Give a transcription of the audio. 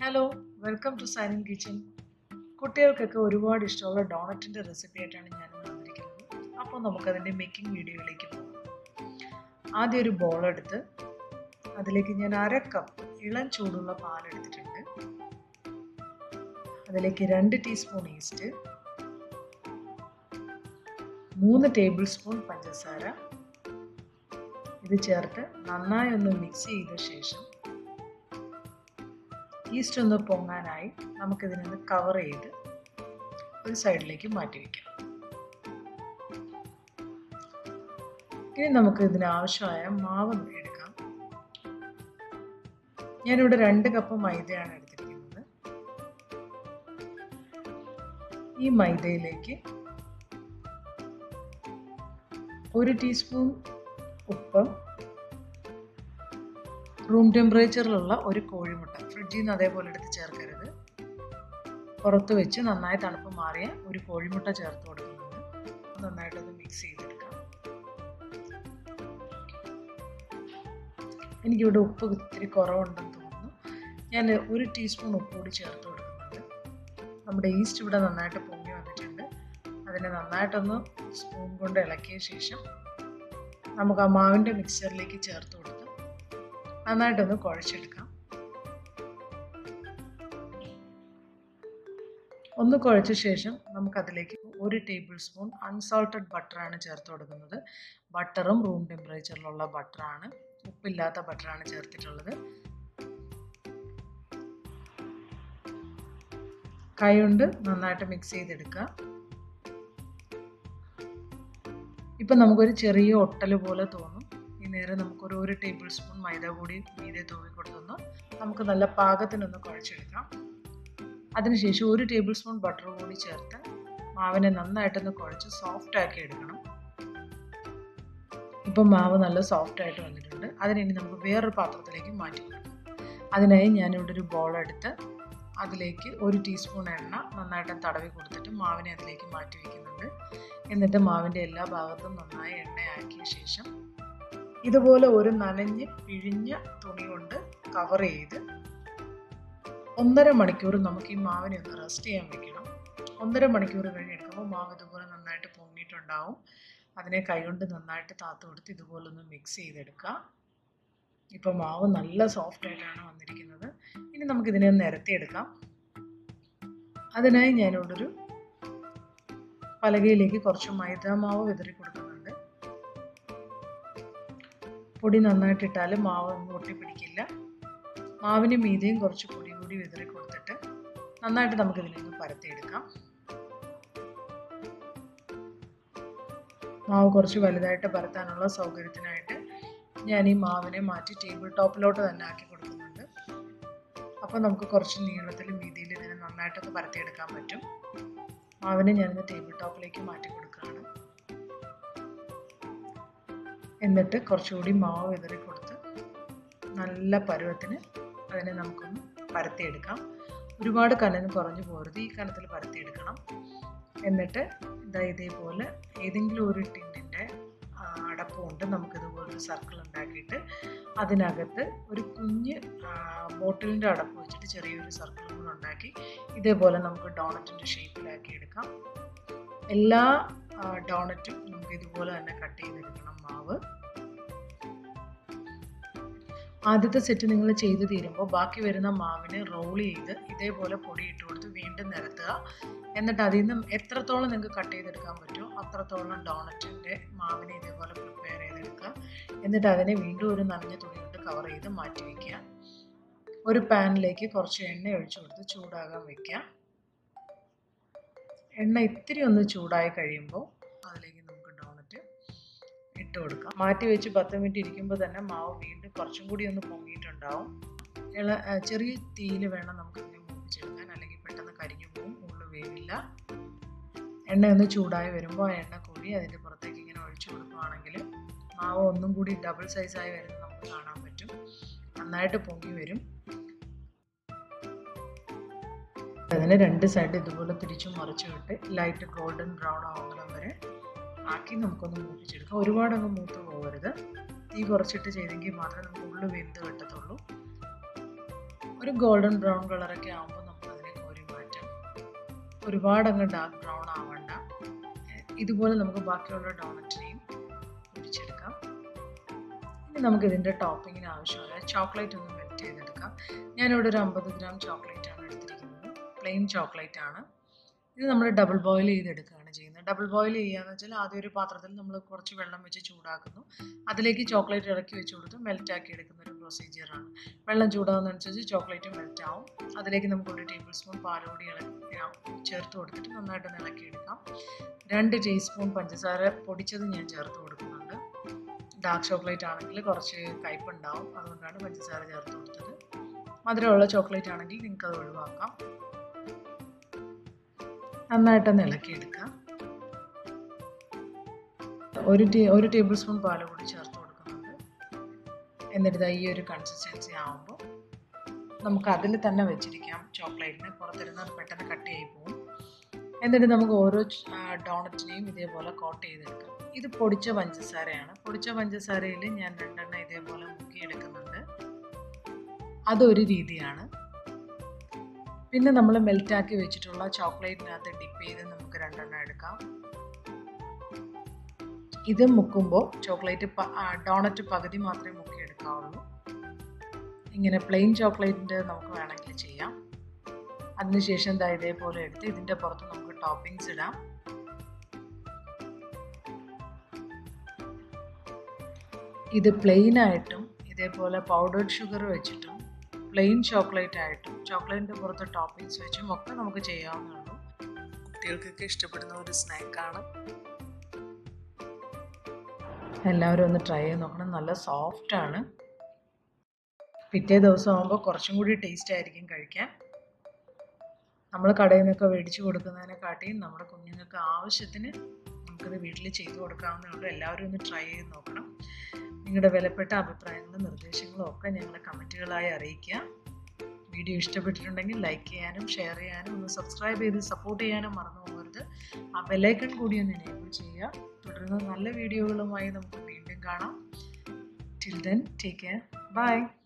hello welcome to സൈനിൻ kitchen കുട്ടികൾക്കൊക്കെ ഒരുപാട് ഇഷ്ടമുള്ള ഡോണറ്റിൻ്റെ റെസിപ്പി ആയിട്ടാണ് ഞാൻ വന്നിരിക്കുന്നത് അപ്പോൾ നമുക്കതിൻ്റെ മേക്കിംഗ് വീഡിയോയിലേക്ക് പോകാം ആദ്യം ഒരു ബോൾ എടുത്ത് അതിലേക്ക് ഞാൻ അര കപ്പ് ഇളം ചൂടുള്ള പാലെടുത്തിട്ടുണ്ട് അതിലേക്ക് രണ്ട് ടീസ്പൂൺ ഈസ്റ്റ് മൂന്ന് ടേബിൾ സ്പൂൺ പഞ്ചസാര ഇത് ചേർത്ത് നന്നായി ഒന്ന് മിക്സ് ചെയ്ത ശേഷം ഈസ്റ്റ് ഒന്ന് പൊങ്ങാനായി നമുക്കിതിനൊന്ന് കവർ ചെയ്ത് ഒരു സൈഡിലേക്ക് മാറ്റി വയ്ക്കാം ഇനി നമുക്ക് ഇതിന് ആവശ്യമായ മാവ് എടുക്കാം ഞാനിവിടെ രണ്ട് കപ്പ് മൈദയാണ് എടുത്തിരിക്കുന്നത് ഈ മൈദയിലേക്ക് ഒരു ടീസ്പൂൺ ഉപ്പ് റൂം ടെമ്പറേച്ചറിലുള്ള ഒരു കോഴിമുട്ട ഫ്രിഡ്ജിൽ നിന്ന് അതേപോലെ എടുത്ത് ചേർക്കരുത് പുറത്ത് വെച്ച് നന്നായി തണുപ്പ് മാറിയ ഒരു കോഴിമുട്ട ചേർത്ത് കൊടുക്കുന്നുണ്ട് നന്നായിട്ടൊന്ന് മിക്സ് ചെയ്തെടുക്കാം എനിക്കിവിടെ ഉപ്പ് ഇത്തിരി കുറവുണ്ടെന്ന് തോന്നുന്നു ഞാൻ ഒരു ടീസ്പൂൺ ഉപ്പ് കൂടി ചേർത്ത് കൊടുക്കുന്നുണ്ട് നമ്മുടെ ഈസ്റ്റ് ഇവിടെ നന്നായിട്ട് പൊങ്ങി വന്നിട്ടുണ്ട് അതിനെ നന്നായിട്ടൊന്ന് സ്പൂൺ കൊണ്ട് ഇളക്കിയ ശേഷം നമുക്ക് ആ മാവിൻ്റെ മിക്സറിലേക്ക് ചേർത്ത് കൊടുത്ത് നന്നായിട്ടൊന്ന് കുഴച്ചെടുക്കാം ഒന്ന് കുഴച്ച ശേഷം നമുക്കതിലേക്ക് ഒരു ടേബിൾ സ്പൂൺ അൺസോൾട്ടഡ് ബട്ടറാണ് ചേർത്ത് കൊടുക്കുന്നത് ബട്ടറും റൂം ടെമ്പറേച്ചറിലുള്ള ബട്ടറാണ് ഉപ്പില്ലാത്ത ബട്ടറാണ് ചേർത്തിട്ടുള്ളത് കൈ കൊണ്ട് നന്നായിട്ട് മിക്സ് ചെയ്തെടുക്കുക ഇപ്പം നമുക്കൊരു ചെറിയ ഒട്ടൽ പോലെ തോന്നും ഈ നേരം നമുക്കൊരു ഒരു ടേബിൾ സ്പൂൺ മൈദ കൂടി മീതെ തൂവി കൊടുത്തൊന്ന് നമുക്ക് നല്ല പാകത്തിനൊന്ന് കുഴച്ചെടുക്കാം അതിനുശേഷം ഒരു ടേബിൾ സ്പൂൺ ബട്ടർ കൂടി ചേർത്ത് മാവിനെ നന്നായിട്ടൊന്ന് കുഴച്ച് സോഫ്റ്റ് ആക്കി എടുക്കണം ഇപ്പം മാവ് നല്ല സോഫ്റ്റ് ആയിട്ട് വന്നിട്ടുണ്ട് അതിനി നമുക്ക് വേറൊരു പാത്രത്തിലേക്ക് മാറ്റി കൊടുക്കാം അതിനായി ഞാനിവിടെ ഒരു ബോൾ എടുത്ത് അതിലേക്ക് ഒരു ടീസ്പൂൺ എണ്ണ നന്നായിട്ട് തടവി കൊടുത്തിട്ട് മാവിനെ അതിലേക്ക് മാറ്റി വയ്ക്കുന്നുണ്ട് എന്നിട്ട് മാവിൻ്റെ എല്ലാ ഭാഗത്തും നന്നായി എണ്ണയാക്കിയ ശേഷം ഇതുപോലെ ഒരു നനഞ്ഞ് പിഴിഞ്ഞ തുണി കൊണ്ട് കവർ ചെയ്ത് ഒന്നര മണിക്കൂർ നമുക്ക് ഈ മാവിനെ ഒന്ന് റെസ്റ്റ് ചെയ്യാൻ വെക്കണം ഒന്നര മണിക്കൂർ കഴിഞ്ഞ് എടുക്കുമ്പോൾ മാവ് ഇതുപോലെ നന്നായിട്ട് പൊങ്ങിയിട്ടുണ്ടാവും അതിനെ കൈകൊണ്ട് നന്നായിട്ട് താത്ത് കൊടുത്ത് ഇതുപോലെ ഒന്ന് മിക്സ് ചെയ്തെടുക്കുക ഇപ്പോൾ മാവ് നല്ല സോഫ്റ്റ് ആയിട്ടാണ് വന്നിരിക്കുന്നത് ഇനി നമുക്കിതിനെ ഒന്ന് നിരത്തിയെടുക്കാം അതിനായി ഞാനിവിടെ ഒരു പലകയിലേക്ക് കുറച്ച് മൈദ മാവ് വിതറി കൊടുക്കുന്നുണ്ട് പൊടി നന്നായിട്ടിട്ടാൽ മാവ് ഒട്ടി പിടിക്കില്ല മാവിന് മീതയും കുറച്ച് പൊടി കൂടി വിതറി കൊടുത്തിട്ട് നന്നായിട്ട് നമുക്ക് ഇതിലേക്ക് പരത്തിയെടുക്കാം മാവ് കുറച്ച് വലുതായിട്ട് പരത്താനുള്ള സൗകര്യത്തിനായിട്ട് ഞാൻ ഈ മാവിനെ മാറ്റി ടേബിൾ ടോപ്പിലോട്ട് തന്നെ ആക്കി കൊടുക്കുന്നുണ്ട് അപ്പോൾ നമുക്ക് കുറച്ച് നീളത്തിൽ വീതിയിൽ ഇതിനെ നന്നായിട്ടൊന്ന് പരത്തിയെടുക്കാൻ പറ്റും മാവിനെ ഞാനിന്ന് ടേബിൾ ടോപ്പിലേക്ക് മാറ്റി കൊടുക്കുകയാണ് എന്നിട്ട് കുറച്ചുകൂടി മാവ് വിതറി കൊടുത്ത് നല്ല പരുവത്തിന് അതിനെ നമുക്കൊന്ന് പരത്തിയെടുക്കാം ഒരുപാട് കനന് കുറഞ്ഞു പോരുത് ഈ കനത്തിൽ പരത്തിയെടുക്കണം എന്നിട്ട് ഇതാ ഇതേപോലെ ഏതെങ്കിലും ഒരു ടിന്നിൻ്റെ അടപ്പ് കൊണ്ട് നമുക്കിതുപോലൊരു സർക്കിൾ ഉണ്ടാക്കിയിട്ട് അതിനകത്ത് ഒരു കുഞ്ഞ് ബോട്ടിലിൻ്റെ അടപ്പ് വെച്ചിട്ട് ചെറിയൊരു സർക്കിൾ കൂടെ ഉണ്ടാക്കി ഇതേപോലെ നമുക്ക് ഡോണറ്റിൻ്റെ ഷേപ്പിലാക്കി എടുക്കാം എല്ലാ ഡോണറ്റും നമുക്ക് ഇതുപോലെ തന്നെ കട്ട് ചെയ്തെടുക്കണം മാവ് ആദ്യത്തെ സെറ്റ് നിങ്ങൾ ചെയ്ത് തീരുമ്പോൾ ബാക്കി വരുന്ന മാവിനെ റോൾ ചെയ്ത് ഇതേപോലെ പൊടി ഇട്ട് കൊടുത്ത് വീണ്ടും നിരത്തുക എന്നിട്ട് അതിൽ നിന്ന് എത്രത്തോളം നിങ്ങൾക്ക് കട്ട് ചെയ്തെടുക്കാൻ പറ്റുമോ അത്രത്തോളം ഡോണറ്റിൻ്റെ മാവിനെ ഇതേപോലെ പ്രിപ്പയർ ചെയ്തെടുക്കുക എന്നിട്ട് അതിനെ വീണ്ടും ഒരു നനഞ്ഞ തുണി കൊണ്ട് കവർ ചെയ്ത് മാറ്റി വയ്ക്കുക ഒരു പാനിലേക്ക് കുറച്ച് എണ്ണ ഒഴിച്ചു കൊടുത്ത് ചൂടാകാൻ വയ്ക്കുക എണ്ണ ഇത്തിരി ഒന്ന് ചൂടായി കഴിയുമ്പോൾ അതിലേക്ക് നമുക്ക് ഡോണറ്റ് ഇട്ട് കൊടുക്കാം മാറ്റി വെച്ച് പത്ത് മിനിറ്റ് ഇരിക്കുമ്പോൾ തന്നെ മാവ് വീണ്ടും കുറച്ചും കൂടി ഒന്ന് പൊങ്ങിയിട്ടുണ്ടാവും ഇള ചെറിയ തീയിൽ വേണം നമുക്ക് ഇതിനെ മൂപ്പിച്ചെടുക്കാൻ അല്ലെങ്കിൽ പെട്ടെന്ന് കരിഞ്ഞു പോകും ഉള്ളു വേവില്ല എണ്ണ ഒന്ന് ചൂടായി വരുമ്പോൾ ആ എണ്ണ കൂടി അതിൻ്റെ പുറത്തേക്ക് ഇങ്ങനെ ഒഴിച്ചു കൊടുക്കുകയാണെങ്കിൽ മാവ് ഒന്നും കൂടി ഡബിൾ സൈസായി വരുന്നത് നമുക്ക് കാണാൻ പറ്റും നന്നായിട്ട് പൊങ്ങി വരും അതിന് രണ്ട് സൈഡ് ഇതുപോലെ തിരിച്ചും മറിച്ചു വിട്ട് ലൈറ്റ് ഗോൾഡൻ ബ്രൗൺ ആവുന്നിടം വരെ ആക്കി നമുക്കൊന്ന് മൂപ്പിച്ചെടുക്കാം ഒരുപാടങ്ങ് മൂത്ത് പോകരുത് തീ കുറച്ചിട്ട് ചെയ്തെങ്കിൽ മാത്രമേ നമുക്ക് ഉള്ളു വെന്ത് കിട്ടത്തുള്ളൂ ഒരു ഗോൾഡൻ ബ്രൗൺ കളറൊക്കെ ആകുമ്പോൾ നമുക്ക് അതിനെ കോരി മാറ്റാം ഒരുപാട് അങ്ങ് ഡാർക്ക് ബ്രൗൺ ആവണ്ട ഇതുപോലെ നമുക്ക് ബാക്കിയുള്ള ഡോണറ്റിനെയും പൊടിച്ചെടുക്കാം ഇനി നമുക്ക് ഇതിൻ്റെ ടോപ്പിങ്ങിന് ആവശ്യമായ ചോക്ലേറ്റ് ഒന്ന് മെൽറ്റ് ചെയ്തെടുക്കാം ഞാനിവിടെ ഒരു അമ്പത് ഗ്രാം ചോക്ലേറ്റ് ആണ് എടുത്തിരിക്കുന്നത് പ്ലെയിൻ ചോക്ലേറ്റ് ആണ് ഇത് നമ്മൾ ഡബിൾ ബോയിൽ ചെയ്തെടുക്കുകയാണ് ചെയ്യുന്നത് ഡബിൾ ബോയിൽ ചെയ്യുകയെന്ന് വെച്ചാൽ ആദ്യം ഒരു പാത്രത്തിൽ നമ്മൾ കുറച്ച് വെള്ളം വെച്ച് ചൂടാക്കുന്നു അതിലേക്ക് ചോക്ലേറ്റ് ഇറക്കി വെച്ച് കൊടുത്ത് മെൽറ്റ് ആക്കി എടുക്കുന്ന ഒരു പ്രൊസീജിയറാണ് വെള്ളം ചൂടാകുന്നതനുസരിച്ച് ചോക്ലേറ്റ് മെൽറ്റ് ആവും അതിലേക്ക് നമുക്ക് ഒരു ടേബിൾ സ്പൂൺ പാലുകൂടി ഇളക്കി ചേർത്ത് കൊടുത്തിട്ട് നന്നായിട്ട് ഇളക്കിയെടുക്കാം രണ്ട് ടീസ്പൂൺ പഞ്ചസാര പൊടിച്ചത് ഞാൻ ചേർത്ത് കൊടുക്കുന്നുണ്ട് ഡാർക്ക് ചോക്ലേറ്റ് ആണെങ്കിൽ കുറച്ച് കയ്പുണ്ടാവും അതുകൊണ്ടാണ് പഞ്ചസാര ചേർത്ത് കൊടുത്തത് മധുരമുള്ള ചോക്ലേറ്റ് ആണെങ്കിൽ നിങ്ങൾക്ക് അത് ഒഴിവാക്കാം നന്നായിട്ടൊന്ന് ഇളക്കിയെടുക്കാം ഒരു ടീ ഒരു ടേബിൾ സ്പൂൺ പാല് കൂടി ചേർത്ത് കൊടുക്കുന്നുണ്ട് എന്നിട്ട് ഈ ഒരു കൺസിസ്റ്റൻസി ആകുമ്പോൾ നമുക്ക് അതിൽ തന്നെ വെച്ചിരിക്കാം ചോക്ലേറ്റിന് പുറത്തിരുന്ന് പെട്ടെന്ന് കട്ട് ചെയ്ത് പോകും എന്നിട്ട് നമുക്ക് ഓരോ ഡോണറ്റിനെയും ഇതേപോലെ കോട്ട് ചെയ്തെടുക്കാം ഇത് പൊടിച്ച പഞ്ചസാരയാണ് പൊടിച്ച പഞ്ചസാരയിൽ ഞാൻ രണ്ടെണ്ണം ഇതേപോലെ മുക്കിയെടുക്കുന്നുണ്ട് അതൊരു രീതിയാണ് പിന്നെ നമ്മൾ മെൽറ്റാക്കി വെച്ചിട്ടുള്ള ചോക്ലേറ്റിനകത്ത് ഡിപ്പ് ചെയ്ത് നമുക്ക് രണ്ടെണ്ണം എടുക്കാം ഇത് മുക്കുമ്പോൾ ചോക്ലേറ്റ് ഡോണറ്റ് പകുതി മാത്രമേ മുക്കിയെടുക്കാവുള്ളൂ ഇങ്ങനെ പ്ലെയിൻ ചോക്ലേറ്റിൻ്റെ നമുക്ക് വേണമെങ്കിൽ ചെയ്യാം അതിനുശേഷം എന്താ ഇതേപോലെ എടുത്ത് ഇതിൻ്റെ പുറത്ത് നമുക്ക് ടോപ്പിങ്സ് ഇടാം ഇത് പ്ലെയിൻ ആയിട്ടും ഇതേപോലെ പൗഡേർഡ് ഷുഗർ വെച്ചിട്ടും പ്ലെയിൻ ചോക്ലേറ്റ് ആയിട്ടും ചോക്ലേറ്റിൻ്റെ പുറത്ത് ടോപ്പിങ്സ് വെച്ചും ഒക്കെ നമുക്ക് ചെയ്യാവുന്നതുള്ളൂ കുട്ടികൾക്കൊക്കെ ഇഷ്ടപ്പെടുന്ന ഒരു സ്നാക്കാണ് എല്ലാവരും ഒന്ന് ട്രൈ ചെയ്ത് നോക്കണം നല്ല സോഫ്റ്റ് ആണ് പിറ്റേ ദിവസം ആകുമ്പോൾ കുറച്ചും കൂടി ടേസ്റ്റ് ആയിരിക്കും കഴിക്കാൻ നമ്മൾ കടയിൽ നിന്നൊക്കെ മേടിച്ച് കൊടുക്കുന്നതിനെക്കാട്ടിയും നമ്മുടെ കുഞ്ഞുങ്ങൾക്ക് ആവശ്യത്തിന് നമുക്കിത് വീട്ടിൽ ചെയ്തു കൊടുക്കാവുന്നേ ഉള്ളൂ എല്ലാവരും ഒന്ന് ട്രൈ ചെയ്ത് നോക്കണം നിങ്ങളുടെ വിലപ്പെട്ട അഭിപ്രായങ്ങളും നിർദ്ദേശങ്ങളും ഒക്കെ ഞങ്ങളെ കമൻറ്റുകളായി അറിയിക്കുക വീഡിയോ ഇഷ്ടപ്പെട്ടിട്ടുണ്ടെങ്കിൽ ലൈക്ക് ചെയ്യാനും ഷെയർ ചെയ്യാനും ഒന്ന് സബ്സ്ക്രൈബ് ചെയ്ത് സപ്പോർട്ട് ചെയ്യാനും മറന്നു പോകരുത് ആ ബെല്ലൈക്കൺ കൂടി ഒന്ന് എനേബിൾ ചെയ്യുക തുടർന്ന് നല്ല വീഡിയോകളുമായി നമുക്ക് വീണ്ടും കാണാം till then take care by